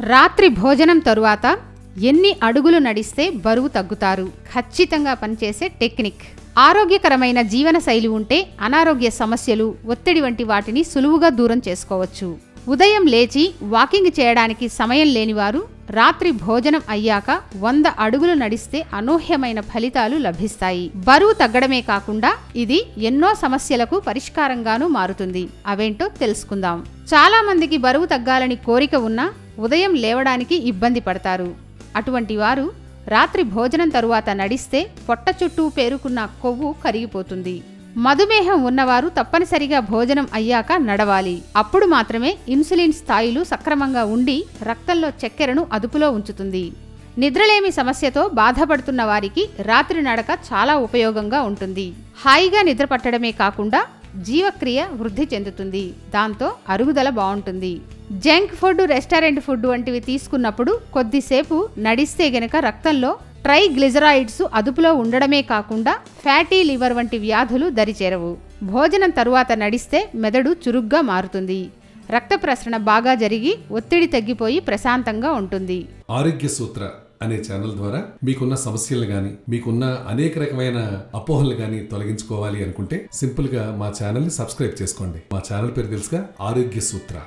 రాత్రి భోజనం తరువాత ఎన్ని అడుగులు నడిస్తే బరువు తగ్గుతారు ఖచ్చితంగా పనిచేసే టెక్నిక్ ఆరోగ్యకరమైన జీవన శైలి ఉంటే అనారోగ్య సమస్యలు ఒత్తిడి వంటి వాటిని సులువుగా దూరం చేసుకోవచ్చు ఉదయం లేచి వాకింగ్ చేయడానికి సమయం లేనివారు రాత్రి భోజనం అయ్యాక వంద అడుగులు నడిస్తే అనూహ్యమైన ఫలితాలు లభిస్తాయి బరువు తగ్గడమే కాకుండా ఇది ఎన్నో సమస్యలకు పరిష్కారంగానూ మారుతుంది అవేంటో తెలుసుకుందాం చాలా మందికి బరువు తగ్గాలని కోరిక ఉన్నా ఉదయం లేవడానికి ఇబ్బంది పడతారు అటువంటి వారు రాత్రి భోజనం తరువాత నడిస్తే పొట్ట చుట్టూ పేరుకున్న కొవ్వు కరిగిపోతుంది మధుమేహం ఉన్నవారు తప్పనిసరిగా భోజనం అయ్యాక నడవాలి అప్పుడు మాత్రమే ఇన్సులిన్ స్థాయిలు సక్రమంగా ఉండి రక్తంలో చక్కెరను అదుపులో ఉంచుతుంది నిద్రలేమి సమస్యతో బాధపడుతున్న వారికి రాత్రి నడక చాలా ఉపయోగంగా ఉంటుంది హాయిగా నిద్ర పట్టడమే కాకుండా జీవక్రియ వృద్ధి చెందుతుంది దాంతో అరుగుదల బాగుంటుంది జంక్ ఫుడ్ రెస్టారెంట్ ఫుడ్ వంటివి తీసుకున్నప్పుడు కొద్దిసేపు నడిస్తే గనక రక్తంలో ట్రైగ్లిజరాయిడ్స్ అదుపులో ఉండడమే కాకుండా ఫ్యాటీ లివర్ వంటి వ్యాధులు దరిచేరవు భోజనం తరువాత నడిస్తే మెదడు చురుగ్గా మారుతుంది రక్త ప్రసరణ బాగా జరిగి ఒత్తిడి తగ్గిపోయి ప్రశాంతంగా ఉంటుంది ఆరోగ్య సూత్ర అనే ఛానల్ ద్వారా మీకున్న సమస్యలు గాని మీకున్న అనేక రకమైన అపోహలు గాని తొలగించుకోవాలి అనుకుంటే సింపుల్ గా మా ఛానల్ ని సబ్స్క్రైబ్ చేసుకోండి మా ఛానల్ పేరు తెలుసుగా ఆరోగ్య సూత్ర